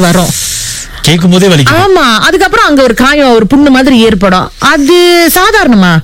வரும் கேட்கும் போதே வலிக்கும் ஆமா அதுக்கப்புறம் அங்க ஒரு காயம் ஒரு புண்ணு மாதிரி ஏற்படும் அது சாதாரணமா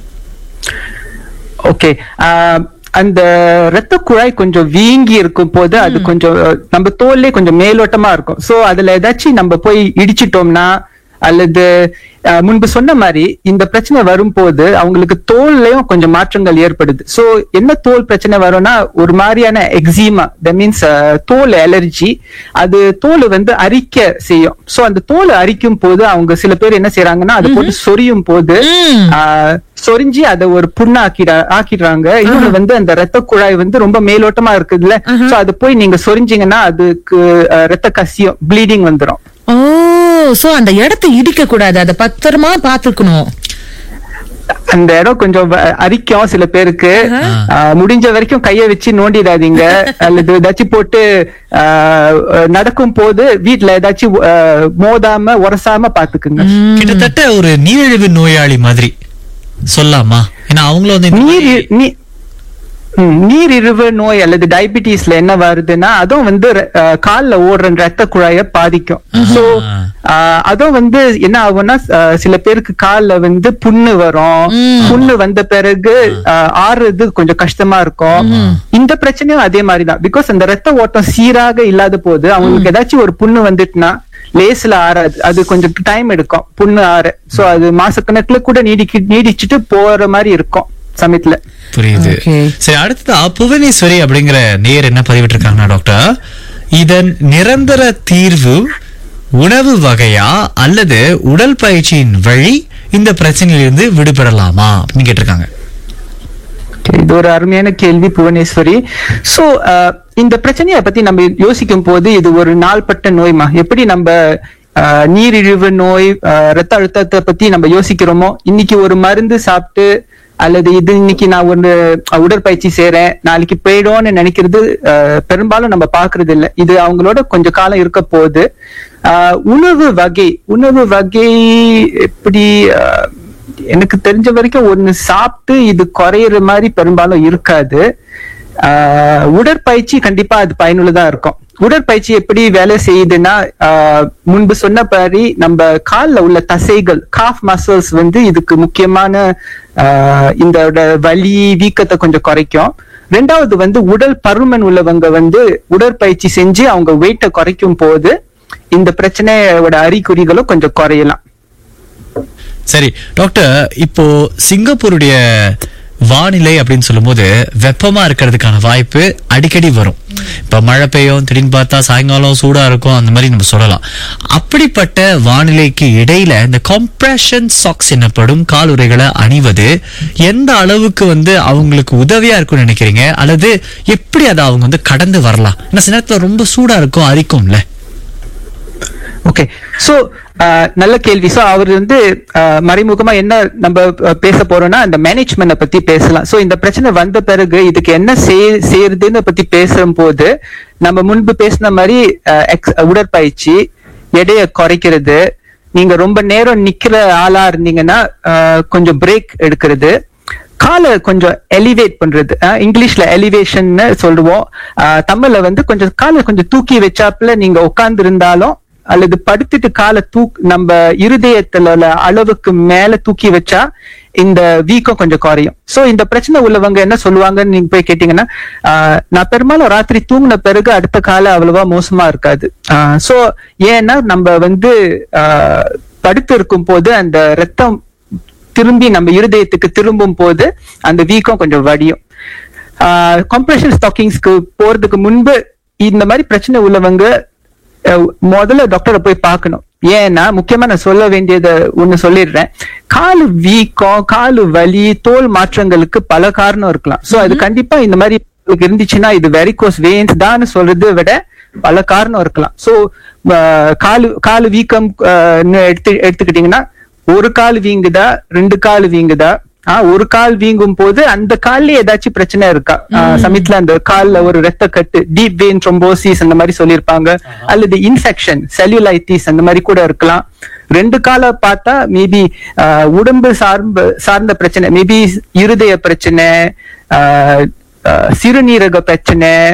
ஓகே அந்த ரத்த குழாய் கொஞ்சம் வீங்கி இருக்கும் போது அது கொஞ்சம் அஹ், நம்ம தோல்லே கொஞ்சம் மேலோட்டமா இருக்கும் சோ அதுல ஏதாச்சும் நம்ம போய் இடிச்சிட்டோம்னா அல்லது அஹ், முன்பு சொன்ன மாதிரி இந்த பிரச்சனை வரும்போது அவங்களுக்கு தோல்லையும் கொஞ்சம் மாற்றங்கள் ஏற்படுது சோ என்ன தோல் பிரச்சனை வரும்னா ஒரு மாதிரியான எக்ஸிமா த மீன்ஸ் தோல் அலர்ஜி அது தோல் வந்து அரிக்க செய்யும் சோ அந்த தோல் அரிக்கும் போது அவங்க சில பேர் என்ன செய்யறாங்கன்னா அதை போட்டு சொரியும் போது ம். ஆஹ் சொரிஞ்சு அதை ஒரு புண்ணா ஆக்கிட ஆக்கிடுறாங்க இன்னொன்னு வந்து அந்த ரத்த குழாய் வந்து ரொம்ப மேலோட்டமா இருக்குதுல்ல சோ அது போய் நீங்க சொரிஞ்சீங்கன்னா அதுக்கு ஆஹ், ரத்த கசியம் ப்ளீடிங் வந்துரும் ஓ சோ அந்த இடத்தை இடிக்க கூடாது அதை பத்திரமா பாத்துக்கணும் அந்த இடம் கொஞ்சம் வ- அரிக்கும் சில பேருக்கு ஆஹ், முடிஞ்ச வரைக்கும் கைய வச்சு நோண்டிடாதீங்க அல்லது ஏதாச்சும் போட்டு ஆஹ், நடக்கும் போது வீட்ல ஏதாச்சும் ஆஹ், மோதாம உரசாம பாத்துக்குங்க கிட்டத்தட்ட ஒரு நீரிழிவு நோயாளி மாதிரி சொல்லாமா ஏன்னா அவங்களும் வந்து இந்த நீர் மாதிரி- நீ- ம், நீரிழிவு நோய் அல்லது டயபிட்டிஸ்ல என்ன வருதுன்னா அதுவும் வந்து அஹ், கால்ல ஓடுற ரத்த குழாய பாதிக்கும் சோ அதுவும் வந்து என்ன ஆகும்னா அஹ், சில பேருக்கு கால்ல வந்து புண்ணு வரும் புண்ணு வந்த பிறகு அஹ், ஆறுறது கொஞ்சம் கஷ்டமா இருக்கும் இந்த பிரச்சனையும் அதே மாதிரிதான் பிகாஸ் அந்த ரத்த ஓட்டம் சீராக இல்லாத போது அவங்களுக்கு ஏதாச்சும் ஒரு புண்ணு வந்துட்டுனா லேஸ்ல ஆறாது அது கொஞ்சம் டைம் எடுக்கும் புண்ணு ஆற சோ அது மாசக்கணக்குல கூட நீடிக்க நீடிச்சிட்டு போற மாதிரி இருக்கும் சமயத்துல புரியுது Okay. சரி அடுத்ததா புவனேஸ்வரி அப்படிங்கிற நேர் என்ன பதிவிட்டிருக்காங்கன்னா டாக்டர் இதன் நிரந்தர தீர்வு உணவு வகையா அல்லது உடல் பயிற்சியின் வழி இந்த பிரச்சனையிலிருந்து விடுபடலாமா அப்படின்னு கேட்டிருக்காங்க இது ஒரு அருமையான கேள்வி புவனேஸ்வரி சோ இந்த பிரச்சனையை பத்தி நம்ம யோசிக்கும் போது இது ஒரு நாள்பட்ட நோய்மா எப்படி நம்ம அஹ், நீரிழிவு நோய் அஹ், ரத்த அழுத்தத்தை பத்தி நம்ம யோசிக்கிறோமோ இன்னைக்கு ஒரு மருந்து சாப்பிட்டு அல்லது இது இன்னைக்கு நான் ஒரு அஹ், உடற்பயிற்சி செய்றேன் நாளைக்கு போயிடும்னு நினைக்கிறது அஹ், பெரும்பாலும் நம்ம பாக்குறது இல்ல இது அவங்களோட கொஞ்ச காலம் இருக்க போகுது அஹ், உணவு வகை உணவு வகை எப்படி அஹ், எனக்கு தெரிஞ்ச வரைக்கும் ஒண்ணு சாப்பிட்டு இது குறையிற மாதிரி பெரும்பாலும் இருக்காது ஆஹ் உடற்பயிற்சி கண்டிப்பா அது பயனுள்ளதா இருக்கும் உடற்பயிற்சி எப்படி வேலை செய்யுதுன்னா ஆஹ் முன்பு சொன்னபடி நம்ம கால்ல உள்ள தசைகள் காஃப் மசில்ஸ் வந்து இதுக்கு முக்கியமான ஆஹ் இந்த வலி வீக்கத்தை கொஞ்சம் குறைக்கும் ரெண்டாவது வந்து உடல் பருமன் உள்ளவங்க வந்து உடற்பயிற்சி செஞ்சு அவங்க வெயிட்டை குறைக்கும் போது இந்த பிரச்சனையோட அறிகுறிகளும் கொஞ்சம் குறையலாம் சரி டாக்டர் இப்போ சிங்கப்பூருடைய வானிலை அப்படின்னு சொல்லும்போது வெப்பமா இருக்கிறதுக்கான வாய்ப்பு அடிக்கடி வரும் இப்ப மழை பெய்யும் திடீர்னு பார்த்தா சாயங்காலம் சூடா இருக்கும் அந்த மாதிரி நம்ம சொல்லலாம் அப்படிப்பட்ட வானிலைக்கு இடையில இந்த கம்ப்ரெஷன் சாக்ஸ் எனப்படும் காலுறைகளை அணிவது எந்த அளவுக்கு வந்து அவங்களுக்கு உதவியா இருக்கும்னு நினைக்கிறீங்க அல்லது எப்படி அதை அவங்க வந்து கடந்து வரலாம் ஏன்னா சில நேரத்துல ரொம்ப சூடா இருக்கும் அரிக்கும்ல ஓகே சோ நல்ல கேள்வி சோ அவர் வந்து அஹ், மறைமுகமா என்ன நம்ம அஹ், பேச போறோம்னா அந்த மேனேஜ்மெண்ட பத்தி பேசலாம் சோ இந்த பிரச்சனை வந்த பிறகு இதுக்கு என்ன செய்- செய்யறதுன்னு பத்தி பேசும்போது நம்ம முன்பு பேசின மாதிரி அஹ், ex- உடற்பயிற்சி எடையை குறைக்கிறது நீங்க ரொம்ப நேரம் நிக்கிற ஆளா இருந்தீங்கன்னா அஹ், கொஞ்சம் பிரேக் எடுக்கிறது காலை கொஞ்சம் எலிவேட் பண்றது அஹ் இங்கிலீஷ்ல எலிவேஷன்னு சொல்லுவோம் அஹ் தமிழ்ல வந்து கொஞ்சம் காலை கொஞ்சம் தூக்கி வச்சாப்புல நீங்க உட்கார்ந்து இருந்தாலும் அல்லது படுத்துட்டு காலை தூக் நம்ம இருதயத்துல உள்ள அளவுக்கு மேல தூக்கி வச்சா இந்த வீக்கம் கொஞ்சம் குறையும் சோ இந்த பிரச்சனை உள்ளவங்க என்ன சொல்லுவாங்கன்னு நீங்க போய் கேட்டீங்கன்னா ஆஹ் நான் பெரும்பாலும் ராத்திரி தூங்கின பிறகு அடுத்த காலை அவ்வளவா மோசமா இருக்காது சோ ஏன்னா நம்ம வந்து ஆஹ் படுத்து இருக்கும் போது அந்த ரத்தம் திரும்பி நம்ம இருதயத்துக்கு திரும்பும் போது அந்த வீக்கம் கொஞ்சம் வடியும் கம்ப்ரெஷன் ஸ்டாக்கிங்ஸ்க்கு போறதுக்கு முன்பு இந்த மாதிரி பிரச்சனை உள்ளவங்க அஹ், முதல்ல டாக்டரை போய் பார்க்கணும் ஏன்னா முக்கியமா நான் சொல்ல வேண்டியதை ஒண்ணு சொல்லிடுறேன் காலு வீக்கம் காலு வலி தோல் மாற்றங்களுக்கு பல காரணம் இருக்கலாம் சோ அது கண்டிப்பா இந்த மாதிரி உங்களுக்கு இருந்துச்சுன்னா இது வெரிகோஸ் வெயின்ஸ் தான் சொல்றதை விட பல காரணம் இருக்கலாம் சோ காலு காலு வீக்கம் அஹ், ன்னு எடுத்து எடுத்துக்கிட்டீங்கன்னா ஒரு கால் வீங்குதா ரெண்டு கால் வீங்குதா ஆ ஒரு கால் வீங்கும் போது அந்த கால்ல ஏதாச்சும் பிரச்சனை இருக்கா ஆ, சமயத்துல அந்த கால்ல ஒரு ரத்த கட்டு டீப் வெயின் ட்ரோம்போசிஸ் அந்த மாதிரி சொல்லியிருப்பாங்க அல்லது இன்ஃபெக்ஷன் செல்லுலைட்டிஸ் அந்த மாதிரி கூட இருக்கலாம் ரெண்டு கால பார்த்தா மேபி உடம்பு சார்ந்த சார்ந்த பிரச்சனை மேபி இருதய பிரச்சனை ஆ, ஆ, சிறுநீரக பிரச்சனை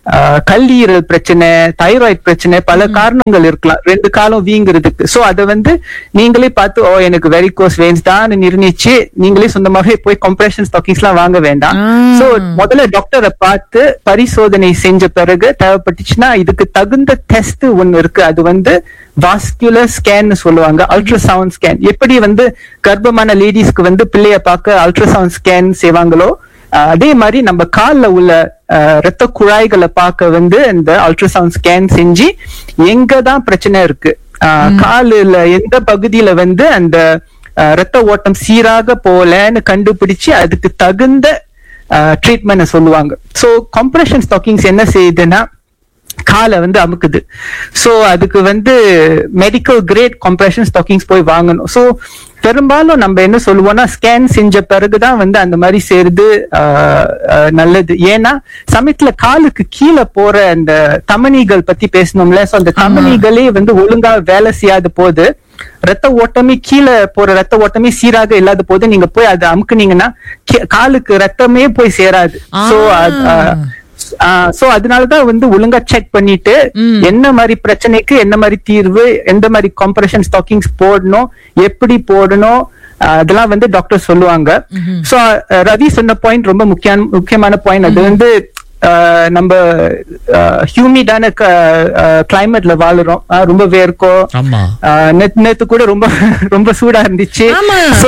ஆஹ் கல்லீரல் பிரச்சனை தைராய்டு பிரச்சனை பல காரணங்கள் இருக்கலாம் ரெண்டு காலம் வீங்குறதுக்கு சோ அதை வந்து நீங்களே பார்த்து ஓ எனக்கு வெரிகோஸ் வெயின்ஸ் தான் நிர்ணயிச்சு நீங்களே சொந்தமாவே போய் கம்ப்ரெஷன் ஸ்டாக்கிங்ஸ் எல்லாம் வாங்க வேண்டாம் ஆ. சோ முதல்ல டாக்டரை பார்த்து பரிசோதனை செஞ்ச பிறகு தேவைப்பட்டுச்சுன்னா இதுக்கு தகுந்த டெஸ்ட் ஒண்ணு இருக்கு அது வந்து வாஸ்குலர் ஸ்கேன் சொல்லுவாங்க அல்ட்ராசவுண்ட் ஸ்கேன் எப்படி வந்து கர்ப்பமான லேடிஸ்க்கு வந்து பிள்ளைய பார்க்க அல்ட்ராசவுண்ட் ஸ்கேன் செய்வாங்களோ அஹ், அதே மாதிரி நம்ம கால்ல உள்ள அஹ், ரத்த குழாய்களை பார்க்க வந்து இந்த அல்ட்ராசவுண்ட் ஸ்கேன் செஞ்சு எங்க தான் பிரச்சனை இருக்கு அஹ், காலுல எந்த பகுதியில வந்து அந்த அஹ், ரத்த ஓட்டம் சீராக போலன்னு கண்டுபிடிச்சு அதுக்கு தகுந்த ட்ரீட்மெண்ட் சொல்லுவாங்க சோ கம்ப்ரெஷன் ஸ்டாக்கிங்ஸ் என்ன செய்யுதுன்னா காலை வந்து அமுக்குது சோ அதுக்கு வந்து மெடிக்கல் கிரேட் கம்ப்ரெஷன் ஸ்டாக்கிங்ஸ் போய் வாங்கணும் சோ பெரும்பாலும் நம்ம என்ன சொல்லுவோம்னா ஸ்கேன் செஞ்ச பிறகுதான் வந்து அந்த மாதிரி செய்யறது ஆஹ், ஆஹ், நல்லது ஏன்னா சமயத்துல காலுக்கு கீழே போற அந்த தமனிகள் பத்தி பேசணும்ல சோ அந்த தமனிகளே வந்து ஒழுங்கா வேலை செய்யாத போது ரத்த ஓட்டமே கீழே போற ரத்த ஓட்டமே சீராக இல்லாத போது நீங்க போய் அதை அமுக்குனீங்கன்னா கீ- காலுக்கு ரத்தமே போய் சேராது சோ சோ அதனாலதான் வந்து ஒழுங்கா செக் பண்ணிட்டு ம். என்ன மாதிரி பிரச்சனைக்கு என்ன மாதிரி தீர்வு எந்த மாதிரி காம்பரேஷன் ஸ்டாக்கிங்ஸ் போடணும் எப்படி போடணும் ஆஹ் அதெல்லாம் வந்து டாக்டர் சொல்லுவாங்க சோ ரவி சொன்ன பாயிண்ட் ரொம்ப முக்கிய முக்கியமான பாயிண்ட் அது வந்து ஆஹ் நம்ம ஹியூமிடான கிளைமேட்ல வாழுறோம் ஆஹ் ரொம்ப வேர்க்கும் ஆமா ஆஹ் நேத்து நேத்து கூட ரொம்ப ரொம்ப சூடா இருந்துச்சு ஆமா. சோ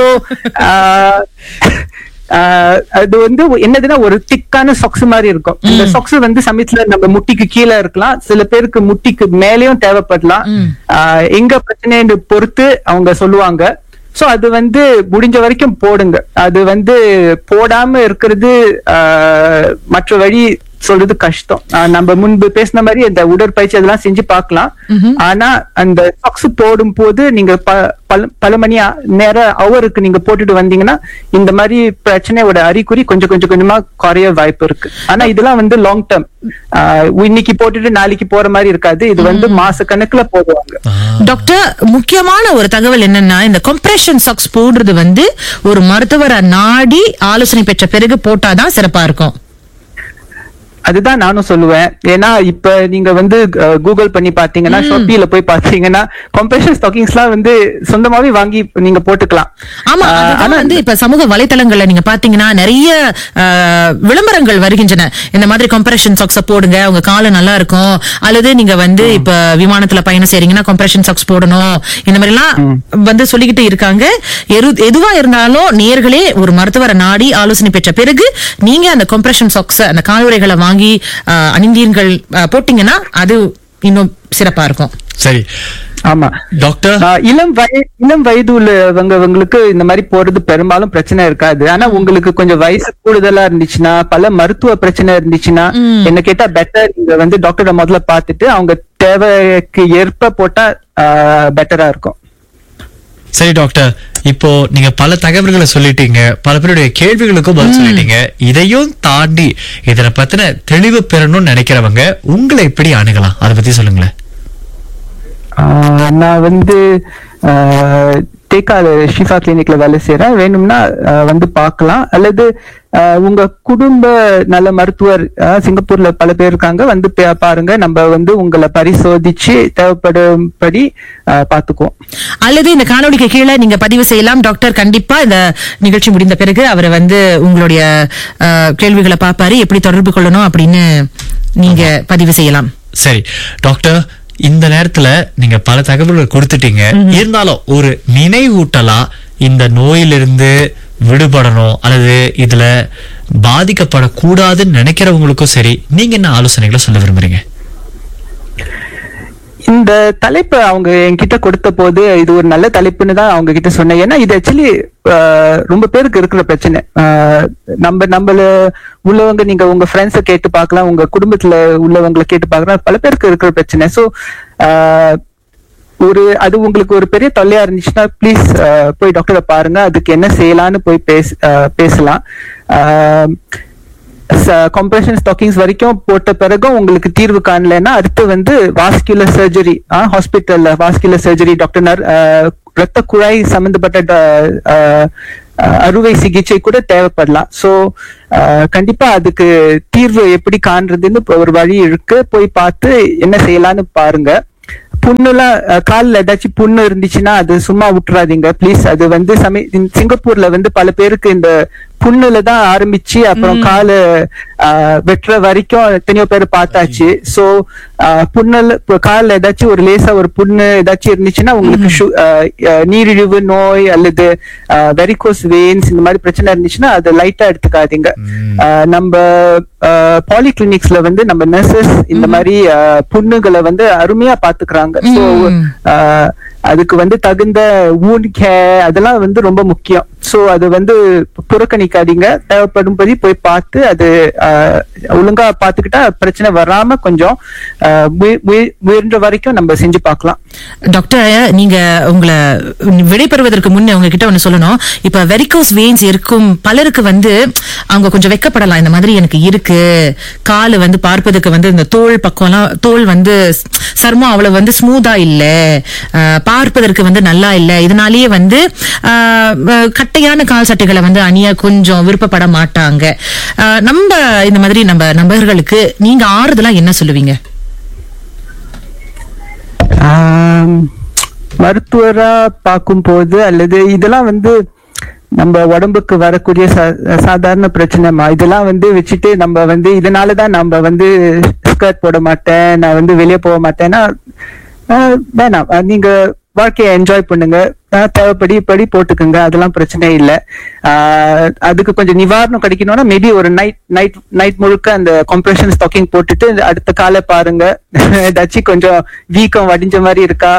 அது வந்து என்னதுன்னா ஒரு திக்கான சொக்ஸ் மாதிரி இருக்கும் இந்த சொக்ஸ் வந்து சமயத்துல நம்ம முட்டிக்கு கீழே இருக்கலாம் சில பேருக்கு முட்டிக்கு மேலேயும் தேவைப்படலாம் ஆஹ் எங்க பிரச்சனைன்னு பொறுத்து அவங்க சொல்லுவாங்க சோ அது வந்து முடிஞ்ச வரைக்கும் போடுங்க அது வந்து போடாம இருக்கிறது ஆஹ் மற்ற வழி சொல்றது கஷ்டம் ஆஹ் நம்ம முன்பு பேசின மாதிரி அந்த உடற்பயிற்சி அதெல்லாம் செஞ்சு பார்க்கலாம் ஆனா அந்த சாக்ஸ் போடும் போது நீங்க ப- பல பல மணி ஆ- நேர அவருக்கு நீங்க போட்டுட்டு வந்தீங்கன்னா இந்த மாதிரி பிரச்சனையோட அறிகுறி கொஞ்சம் கொஞ்சம் கொஞ்சமா குறைய வாய்ப்பு இருக்கு ஆனா இதெல்லாம் வந்து லாங் டேர்ம் இன்னைக்கு போட்டுட்டு நாளைக்கு போற மாதிரி இருக்காது இது வந்து மாச கணக்குல போடுவாங்க டாக்டர் முக்கியமான ஒரு தகவல் என்னன்னா இந்த கம்ப்ரெஷன் சாக்ஸ் போடுறது வந்து ஒரு மருத்துவரை நாடி ஆலோசனை பெற்ற பிறகு போட்டாதான் சிறப்பா இருக்கும் அதுதான் நானும் சொல்லுவேன் ஏன்னா இப்ப நீங்க வந்து கூகுள் பண்ணி பாத்தீங்கன்னா ஷாப்பில போய் பாத்தீங்கன்னா கம்ப்ரெஷன் ஸ்டாக்கிங்ஸ் எல்லாம் வந்து சொந்தமாவே வாங்கி நீங்க போட்டுக்கலாம் ஆமா ஆஹ் அதுதான் ஆனா வந்து இப்ப சமூக வலைத்தளங்கள்ல நீங்க பாத்தீங்கன்னா நிறைய ஆஹ், விளம்பரங்கள் வருகின்றன இந்த மாதிரி கம்ப்ரெஷன் சாக்ஸ் போடுங்க உங்க காலம் நல்லா இருக்கும் அல்லது நீங்க வந்து இப்ப விமானத்துல பயணம் செய்றீங்கன்னா கம்ப்ரெஷன் சாக்ஸ் போடணும் இந்த மாதிரி எல்லாம் வந்து சொல்லிக்கிட்டு இருக்காங்க எரு- எதுவா இருந்தாலும் நேர்களே ஒரு மருத்துவரை நாடி ஆலோசனை பெற்ற பிறகு நீங்க அந்த கம்ப்ரெஷன் சாக்ஸ் அந்த காலுறைகளை வாங்கி ஆஹ், அணிந்தீர்கள் ஆஹ், போட்டீங்கன்னா அது இன்னும் சிறப்பா இருக்கும் சரி ஆமா டாக்டர் ஆஹ் இளம் வய இளம் வயது உள்ளவங்களுக்கு இந்த மாதிரி போறது பெரும்பாலும் பிரச்சனை இருக்காது ஆனா உங்களுக்கு கொஞ்சம் வயசு கூடுதலா இருந்துச்சுன்னா பல மருத்துவ பிரச்சனை இருந்துச்சுன்னா என்ன கேட்டா பெட்டர் நீங்க வந்து டாக்டரை முதல்ல பார்த்துட்டு அவங்க தேவைக்கு ஏற்ப போட்டா பெட்டரா இருக்கும் சரி டாக்டர் இப்போ நீங்க பல தகவல்களை சொல்லிட்டீங்க பல பேருடைய கேள்விகளுக்கும் பதில் சொல்லிட்டீங்க இதையும் தாண்டி இதனை பத்தின தெளிவு பெறணும்னு நினைக்கிறவங்க உங்களை எப்படி அணுகலாம் அதை பத்தி சொல்லுங்களேன் ஆஹ் நான் வந்து ஆஹ் தேக்கால ஷிஃபா கிளினிக்ல வேலை செய்யறேன் வேணும்னா ஆஹ் வந்து பார்க்கலாம் அல்லது ஆஹ் உங்க குடும்ப நல மருத்துவர் ஆஹ் சிங்கப்பூர்ல பல பேர் இருக்காங்க வந்து பா- பாருங்க நம்ம வந்து உங்களை பரிசோதிச்சு தேவைப்படும்படி ஆஹ் பார்த்துக்குவோம் அல்லது இந்த காணொளிக்கு கீழே நீங்க பதிவு செய்யலாம் டாக்டர் கண்டிப்பா இந்த நிகழ்ச்சி முடிந்த பிறகு அவர் வந்து உங்களுடைய அஹ், கேள்விகளை பார்ப்பாரு எப்படி தொடர்பு கொள்ளணும் அப்படின்னு நீங்க பதிவு செய்யலாம் சரி டாக்டர் இந்த நேரத்துல நீங்க பல தகவல்கள் கொடுத்துட்டீங்க இருந்தாலும் ஒரு நினைவூட்டலா இந்த நோயிலிருந்து விடுபடணும் அல்லது இதுல பாதிக்கப்படக்கூடாதுன்னு நினைக்கிறவங்களுக்கும் சரி நீங்க என்ன ஆலோசனைகளை சொல்ல விரும்புறீங்க இந்த தலைப்பு அவங்க என்கிட்ட கொடுத்த போது இது ஒரு நல்ல தலைப்புன்னு தான் அவங்க கிட்ட சொன்னேன் ஏன்னா இது ஆக்சுவலி ரொம்ப பேருக்கு இருக்கிற பிரச்சனை ஆஹ் நம்ம நம்மள உள்ளவங்க நீங்க உங்க ஃப்ரெண்ட்ஸை கேட்டு பார்க்கலாம் உங்க குடும்பத்துல உள்ளவங்களை கேட்டு பார்க்கலாம் பல பேருக்கு இருக்கிற பிரச்சனை ஸோ ஒரு அது உங்களுக்கு ஒரு பெரிய தொல்லையா இருந்துச்சுன்னா ப்ளீஸ் போய் டாக்டரை பாருங்க அதுக்கு என்ன செய்யலாம்னு போய் பேச ஆஹ் பேசலாம் ஆஹ் கம்ப்ரெஷன் ஸ்டாக்கிங்ஸ் வரைக்கும் போட்ட பிறகும் உங்களுக்கு தீர்வு காணலைன்னா அடுத்து வந்து வாஸ்குலர் சர்ஜரி ஹாஸ்பிட்டல்ல வாஸ்குலர் சர்ஜரி டாக்டர் ரத்த குழாய் சம்பந்தப்பட்ட அஹ், அறுவை சிகிச்சை கூட தேவைப்படலாம் சோ கண்டிப்பா அதுக்கு தீர்வு எப்படி காண்றதுன்னு இப்ப ஒரு வழி இருக்கு போய் பார்த்து என்ன செய்யலாம்னு பாருங்க புண்ணுலாம் அஹ், கால்ல ஏதாச்சும் புண்ணு இருந்துச்சுன்னா அது சும்மா விட்டுறாதீங்க ப்ளீஸ் அது வந்து சமய இந்த சிங்கப்பூர்ல வந்து பல பேருக்கு இந்த புண்ணுல தான் ஆரம்பிச்சு அப்புறம் காலு அஹ், வெட்டுற வரைக்கும் எத்தனையோ பேர் பார்த்தாச்சு சோ புண்ணுல இப்ப கால்ல ஏதாச்சும் ஒரு லேசா ஒரு புண்ணு ஏதாச்சும் இருந்துச்சுன்னா உங்களுக்கு சு- அஹ், அஹ், நீரிழிவு நோய் அல்லது வெரிகோஸ் வெயின்ஸ் இந்த மாதிரி பிரச்சனை இருந்துச்சுன்னா அதை லைட்டா எடுத்துக்காதீங்க அஹ், நம்ம பாலிகிளினிக்ஸ்ல வந்து நம்ம நர்சஸ் இந்த மாதிரி அஹ், புண்ணுகளை வந்து அருமையா பாத்துக்கிறாங்க சோ அதுக்கு வந்து தகுந்த wound care அதெல்லாம் வந்து ரொம்ப முக்கியம் சோ அது வந்து புறக்கணிக்காதீங்க தேவைப்படும்படி போய் பார்த்து அது அஹ், ஒழுங்கா பாத்துக்கிட்டா பிரச்சனை வராம கொஞ்சம் அஹ், முய- முய- முயன்ற வரைக்கும் நம்ம செஞ்சு பார்க்கலாம் டாக்டர் நீங்க உங்களை விடைபெறுவதற்கு முன்னே உங்ககிட்ட ஒண்ணு சொல்லணும் இப்ப வெரிகோஸ் வெயின்ஸ் இருக்கும் பலருக்கு வந்து அவங்க கொஞ்சம் வெக்கப்படலாம் இந்த மாதிரி எனக்கு இருக்கு காலு வந்து பார்ப்பதற்கு வந்து இந்த தோல் பக்கம்லாம் தோல் வந்து சர்மம் அவ்வளவு வந்து ஸ்மூதா இல்ல அஹ், பார்ப்பதற்கு வந்து நல்லா இல்ல இதனாலேயே வந்து அஹ், அஹ், கட்டையான கால் சட்டைகளை வந்து அணிய கொஞ்சம் விருப்பப்பட மாட்டாங்க அஹ், நம்ம இந்த மாதிரி நம்ம நபர்களுக்கு நீங்க ஆறுதலா என்ன சொல்லுவீங்க ஆம், மருத்துவரா பார்க்கும்போது அல்லது இதெல்லாம் வந்து நம்ம உடம்புக்கு வரக்கூடிய சா- சாதாரண பிரச்சனைமா இதெல்லாம் வந்து வச்சுட்டு நம்ம வந்து இதனாலதான் நம்ம வந்து ஸ்கர்ட் போட மாட்டேன் நான் வந்து வெளியே போக மாட்டேன்னா ஆஹ், வேணாம் அஹ், நீங்க வாழ்க்கையை என்ஜாய் பண்ணுங்க ஆஹ், தேவைப்படி படி போட்டுக்குங்க அதெல்லாம் பிரச்சனை இல்லை ஆஹ், அதுக்கு கொஞ்சம் நிவாரணம் கிடைக்கணும்னா மேபி ஒரு நைட் நைட் நைட் முழுக்க அந்த கம்ப்ரெஷன் ஸ்டாக்கிங் போட்டுட்டு அடுத்த காலை பாருங்க ஏதாச்சும் கொஞ்சம் வீக்கம் வடிஞ்ச மாதிரி இருக்கா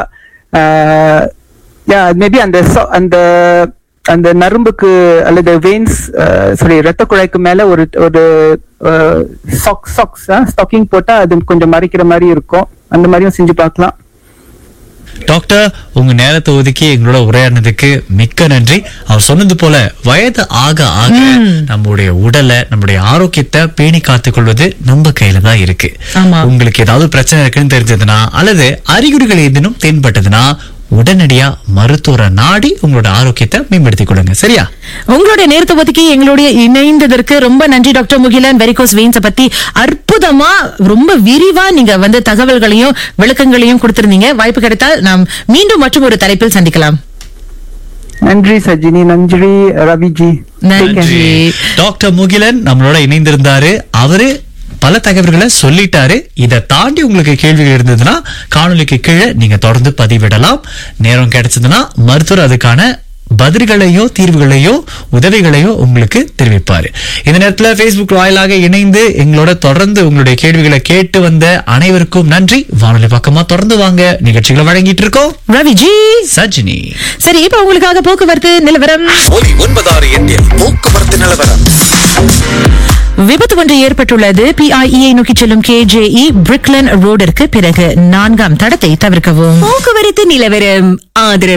மேபி அந்த so- அந்த அந்த நரம்புக்கு அல்லது வெயின்ஸ் சாரி ரத்த குழாய்க்கு மேல ஒரு ஒரு சாக் சாக்ஸ் ஸ்டாக்கிங் போட்டா அது கொஞ்சம் மறைக்கிற மாதிரி இருக்கும் அந்த மாதிரியும் செஞ்சு பார்க்கலாம் டாக்டர் உங்க நேரத்தை ஒதுக்கி எங்களோட உரையாடினதுக்கு மிக்க நன்றி அவர் சொன்னது போல வயது ஆக ஆக நம்முடைய உடலை நம்முடைய ஆரோக்கியத்தை பேணி காத்துக் கொள்வது நம்ம கையில தான் இருக்கு ஆமா. உங்களுக்கு ஏதாவது பிரச்சனை இருக்குன்னு தெரிஞ்சதுன்னா அல்லது அறிகுறிகள் ஏதேனும் தென்பட்டதுன்னா உடனடியா மருத்துவரை நாடி உங்களோட ஆரோக்கியத்தை மேம்படுத்திக் கொள்ளுங்க சரியா உங்களுடைய நேரத்தை ஒதுக்கி எங்களுடைய இணைந்ததற்கு ரொம்ப நன்றி டாக்டர் முகிலன் வெரிகோஸ் வெயின்ஸ பத்தி அற்புதமா ரொம்ப விரிவா நீங்க வந்து தகவல்களையும் விளக்கங்களையும் கொடுத்திருந்தீங்க வாய்ப்பு கிடைத்தால் நாம் மீண்டும் மற்றும் ஒரு தலைப்பில் சந்திக்கலாம் நன்றி சஜினி நன்றி ரவிஜி நன்றி டாக்டர் முகிலன் நம்மளோட இணைந்திருந்தாரு அவரு பல தகவல்களை சொல்லிட்டாரு இதை தாண்டி உங்களுக்கு கேள்விகள் இருந்ததுன்னா காணொலிக்கு கீழே நீங்க தொடர்ந்து பதிவிடலாம் நேரம் கிடைச்சதுன்னா மருத்துவர் அதுக்கான பதில்களையோ தீர்வுகளையோ உதவிகளையோ உங்களுக்கு தெரிவிப்பாரு இந்த நேரத்துல Facebook வாயிலாக இணைந்து எங்களோட தொடர்ந்து உங்களுடைய கேள்விகளை கேட்டு வந்த அனைவருக்கும் நன்றி வானொலி பக்கமா தொடர்ந்து வாங்க நிகழ்ச்சிகளை வழங்கிட்டு இருக்கோம் ரவி ஜி சஜினி சரி இப்ப உங்களுக்காக போக்குவரத்து நிலவரம் ஒலி ஒன்பதாறு எட்டில் போக்குவரத்து நிலவரம் விபத்து ஒன்று ஏற்பட்டுள்ளது பிஐஇயை நோக்கி செல்லும் கேஜேஇ பிரிக்லன் ரோடிற்கு பிறகு நான்காம் தடத்தை தவிர்க்கவும் போக்குவரத்து நிலவரம் ஆதரவு